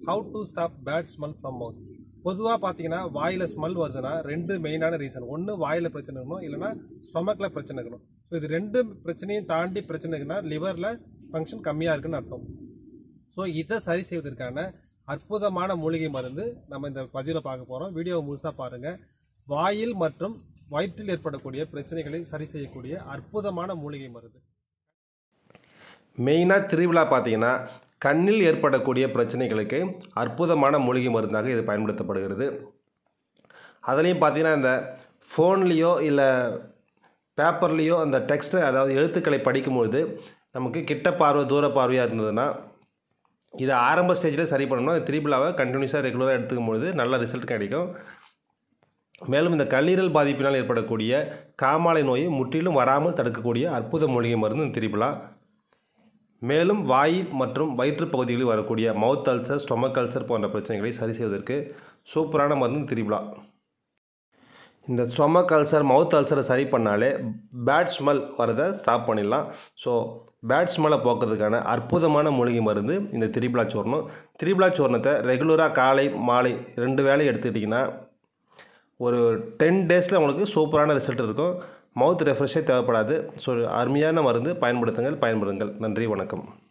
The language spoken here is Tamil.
how to stop bad smell from mouth பொதுவாக பார்த்தீங்கன்னா வாயில் ஸ்மெல் வருதுன்னா ரெண்டு மெயினான ரீசன் ஒன்று வாயில் பிரச்சனை இருக்கணும் இல்லைன்னா ஸ்டொமக்கில் பிரச்சனை இருக்கணும் ஸோ இது ரெண்டு பிரச்சனையும் தாண்டி பிரச்சனை இருக்குன்னா லிவரில் ஃபங்க்ஷன் கம்மியாக இருக்குன்னு அர்த்தம் ஸோ இதை சரி செய்வதற்கான அற்புதமான மூலிகை மருந்து நம்ம இந்த பதிவில் பார்க்க போகிறோம் வீடியோவை முழுசாக பாருங்கள் வாயில் மற்றும் வயிற்றில் ஏற்படக்கூடிய பிரச்சனைகளை சரி செய்யக்கூடிய அற்புதமான மூலிகை மருந்து மெயினாக திருவிழா பார்த்தீங்கன்னா கண்ணில் ஏற்படக்கூடிய பிரச்சனைகளுக்கு அற்புதமான மூலிகை மருந்தாக இது பயன்படுத்தப்படுகிறது அதுலேயும் பார்த்தீங்கன்னா இந்த ஃபோன்லேயோ இல்லை பேப்பர்லேயோ அந்த டெக்ஸ்ட் அதாவது எழுத்துக்களை படிக்கும்பொழுது நமக்கு கிட்ட பார்வை தூர பார்வையாக இருந்ததுன்னா இதை ஆரம்ப ஸ்டேஜில் சரி பண்ணணும்னா அந்த திரிபுலாவை கண்டினியூஸாக ரெகுலராக எடுத்துக்கும் பொழுது நல்ல ரிசல்ட் கிடைக்கும் மேலும் இந்த கல்லீரல் பாதிப்பினால் ஏற்படக்கூடிய காமாலை நோயை முற்றிலும் வராமல் தடுக்கக்கூடிய அற்புத மூலிகை மருந்து இந்த திரிபுலா மேலும் வாய் மற்றும் வயிற்று பகுதிகளில் வரக்கூடிய மவுத் அல்சர் ஸ்டொமக் அல்சர் போன்ற பிரச்சனைகளை சரி செய்வதற்கு சூப்பரான மருந்து திரிபுலா இந்த ஸ்டொமக் அல்சர் மவுத் அல்சரை சரி பண்ணாலே பேட் ஸ்மெல் வரதை ஸ்டாப் பண்ணிடலாம் ஸோ பேட் ஸ்மெல்லை போக்குறதுக்கான அற்புதமான மூலிகை மருந்து இந்த திரிபுலா சூர்ணம் திரிபுலா சூர்ணத்தை ரெகுலராக காலை மாலை ரெண்டு வேளை எடுத்துக்கிட்டிங்கன்னா ஒரு டென் டேஸில் உங்களுக்கு சூப்பரான ரிசல்ட் இருக்கும் மவுத் ரெஃப்ரெஷ்ஷே தேவைப்படாது ஸோ அருமையான மருந்து பயன்படுத்துங்கள் பயன்படுங்கள் நன்றி வணக்கம்